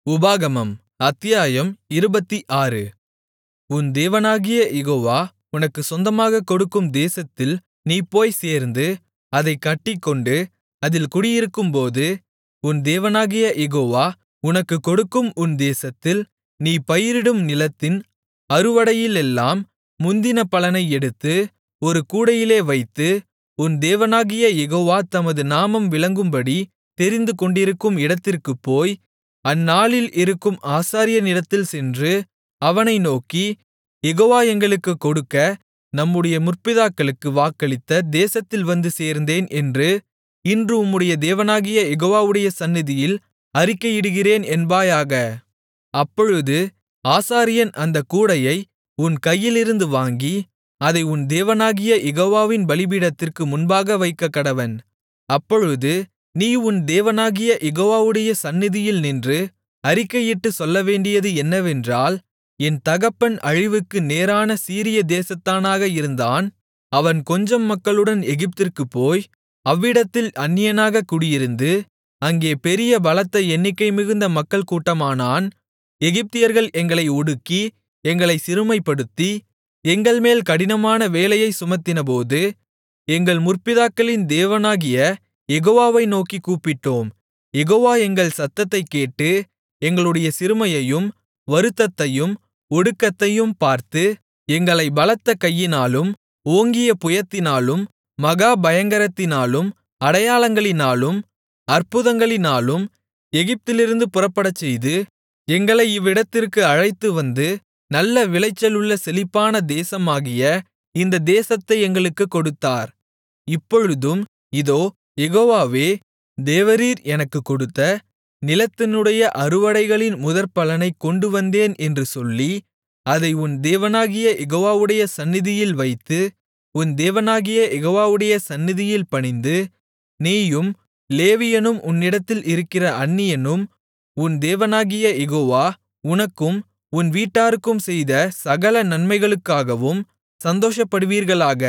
உபாகமம் அத்தியாயம் இருபத்தாறு உன் தேவனாகிய யெகோவா உனக்குச் சொந்தமாகக் கொடுக்கும் தேசத்தில் நீ போய்ச் சேர்ந்து அதைக் கட்டிக்கொண்டு அதில் குடியிருக்கும்போது உன் தேவனாகிய யெகோவா உனக்குக் கொடுக்கும் உன் தேசத்தில் நீ பயிரிடும் நிலத்தின் அறுவடையிலெல்லாம் முந்தின பலனை எடுத்து ஒரு கூடையிலே வைத்து உன் தேவனாகிய யெகோவா தமது நாமம் விளங்கும்படி தெரிந்துகொண்டிருக்கும் இடத்திற்குப் போய் அந்நாளில் இருக்கும் ஆசாரியனிடத்தில் சென்று அவனை நோக்கி யெகோவா எங்களுக்குக் கொடுக்க நம்முடைய முற்பிதாக்களுக்கு வாக்களித்த தேசத்தில் வந்து சேர்ந்தேன் என்று இன்று உம்முடைய தேவனாகிய யெகோவாவுடைய சந்நிதியில் அறிக்கையிடுகிறேன் என்பாயாக அப்பொழுது ஆசாரியன் அந்தக் கூடையை உன் கையிலிருந்து வாங்கி அதை உன் தேவனாகிய யெகோவாவின் பலிபீடத்திற்கு முன்பாக வைக்கக்கடவன் அப்பொழுது நீ உன் தேவனாகிய யெகோவாவுடைய சந்நிதியில் நின்று அறிக்கையிட்டுச் சொல்லவேண்டியது என்னவென்றால் என் தகப்பன் அழிவுக்கு நேரான சீரியா தேசத்தானாக இருந்தான் அவன் கொஞ்சம் மக்களுடன் எகிப்திற்குப் போய் அவ்விடத்தில் அந்நியனாகக் குடியிருந்து அங்கே பெரிய பலத்த எண்ணிக்கை மிகுந்த மக்கள் கூட்டமானான் எகிப்தியர்கள் எங்களை ஒடுக்கி எங்களைச் சிறுமைப்படுத்தி எங்கள்மேல் கடினமான வேலையைச் சுமத்தினபோது எங்கள் முற்பிதாக்களின் தேவனாகிய யெகோவாவை நோக்கிக் கூப்பிட்டோம் யெகோவா எங்கள் சத்தத்தைக் கேட்டு எங்களுடைய சிறுமையையும் வருத்தத்தையும் ஒடுக்கத்தையும் பார்த்து எங்களைப் பலத்த கையினாலும் ஓங்கிய புயத்தினாலும் மகா பயங்கரத்தினாலும் அடையாளங்களினாலும் அற்புதங்களினாலும் எகிப்திலிருந்து புறப்படச்செய்து எங்களை இவ்விடத்திற்கு அழைத்துவந்து நல்ல விளைச்சலுள்ள செழிப்பான தேசமாகிய இந்த தேசத்தை எங்களுக்குக் கொடுத்தார் இப்பொழுதும் இதோ யெகோவாவே தேவரீர் எனக்குக் கொடுத்த நிலத்தினுடைய அறுவடைகளின் முதற்பலனைக் கொண்டுவந்தேன் என்று சொல்லி அதை உன் தேவனாகிய யெகோவாவுடைய சந்நிதியில் வைத்து உன் தேவனாகிய யெகோவாவுடைய சந்நிதியில் பணிந்து நீயும் லேவியனும் உன்னிடத்தில் இருக்கிற அந்நியனும் உன் தேவனாகிய யெகோவா உனக்கும் உன் வீட்டாருக்கும் செய்த சகல நன்மைகளுக்காகவும் சந்தோஷப்படுவீர்களாக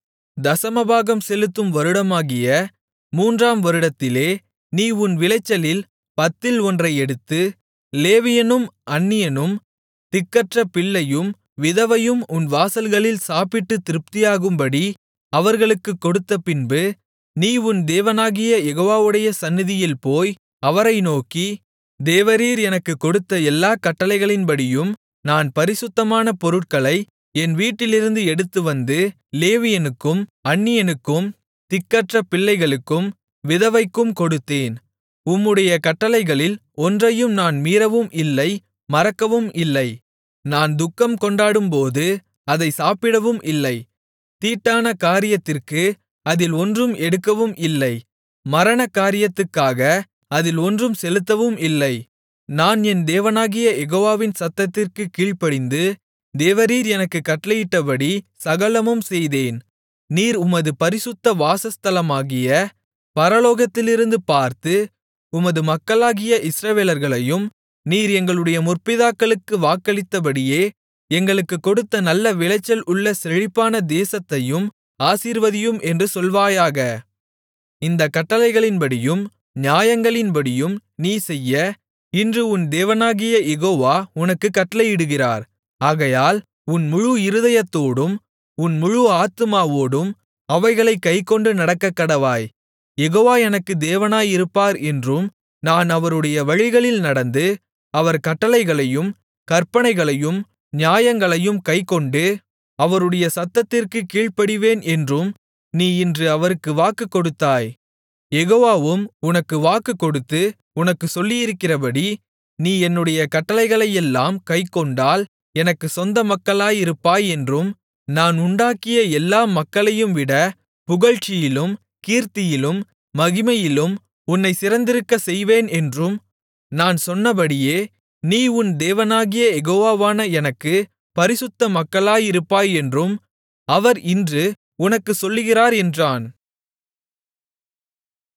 தசமபாகம் செலுத்தும் வருடமாகிய மூன்றாம் வருடத்திலே நீ உன் விளைச்சலில் பத்தில் ஒன்றை எடுத்து லேவியனும் அந்நியனும் திக்கற்ற பிள்ளையும் விதவையும் உன் வாசல்களில் சாப்பிட்டுத் திருப்தியாகும்படி அவர்களுக்குக் கொடுத்தபின்பு நீ உன் தேவனாகிய யெகோவாவுடைய சந்நிதியில் போய் அவரை நோக்கி தேவரீர் எனக்குக் கொடுத்த எல்லாக் கட்டளைகளின்படியும் நான் பரிசுத்தமான பொருட்களை என் வீட்டிலிருந்து எடுத்துவந்து லேவியனுக்கும் அந்நியனுக்கும் திக்கற்ற பிள்ளைகளுக்கும் விதவைக்கும் கொடுத்தேன் உம்முடைய கட்டளைகளில் ஒன்றையும் நான் மீறவும் இல்லை மறக்கவும் இல்லை நான் துக்கம் கொண்டாடும்போது அதை சாப்பிடவும் இல்லை தீட்டான காரியத்திற்கு அதில் ஒன்றும் எடுக்கவும் இல்லை மரண காரியத்துக்காக அதில் ஒன்றும் செலுத்தவும் இல்லை நான் என் தேவனாகிய யெகோவாவின் சத்தத்திற்குக் கீழ்ப்படிந்து தேவரீர் எனக்குக் கட்டளையிட்டபடி சகலமும் செய்தேன் நீர் உமது பரிசுத்த வாசஸ்தலமாகிய பரலோகத்திலிருந்து பார்த்து உமது மக்களாகிய இஸ்ரவேலர்களையும் நீர் எங்களுடைய முற்பிதாக்களுக்கு வாக்களித்தபடியே எங்களுக்குக் கொடுத்த நல்ல விளைச்சல் உள்ள செழிப்பான தேசத்தையும் ஆசீர்வதியும் என்று சொல்வாயாக இந்தக் கட்டளைகளின்படியும் நியாயங்களின்படியும் நீ செய்ய இன்று உன் தேவனாகிய யெகோவா உனக்குக் கட்டளையிடுகிறார் ஆகையால் உன் முழு இருதயத்தோடும் உன் முழு ஆத்துமாவோடும் அவைகளைக் கைக்கொண்டு நடக்கக்கடவாய் யெகோவா எனக்கு தேவனாயிருப்பார் என்றும் நான் அவருடைய வழிகளில் நடந்து அவர் கட்டளைகளையும் கற்பனைகளையும் நியாயங்களையும் கைக்கொண்டு அவருடைய சத்தத்திற்குக் கீழ்ப்படிவேன் என்றும் நீ இன்று அவருக்கு வாக்கு கொடுத்தாய் யெகோவாவும் உனக்கு வாக்கு கொடுத்து உனக்குச் சொல்லியிருக்கிறபடி நீ என்னுடைய கட்டளைகளையெல்லாம் கைக்கொண்டால் எனக்குச் சொந்த மக்களாயிருப்பாய் என்றும் நான் உண்டாக்கிய எல்லா மக்களையும் விட புகழ்ச்சியிலும் கீர்த்தியிலும் மகிமையிலும் உன்னைச் சிறந்திருக்கச் செய்வேன் என்றும் நான் சொன்னபடியே நீ உன் தேவனாகிய யெகோவாவான எனக்கு பரிசுத்த மக்களாயிருப்பாய் என்றும் அவர் இன்று உனக்குச் சொல்லுகிறார் என்றான்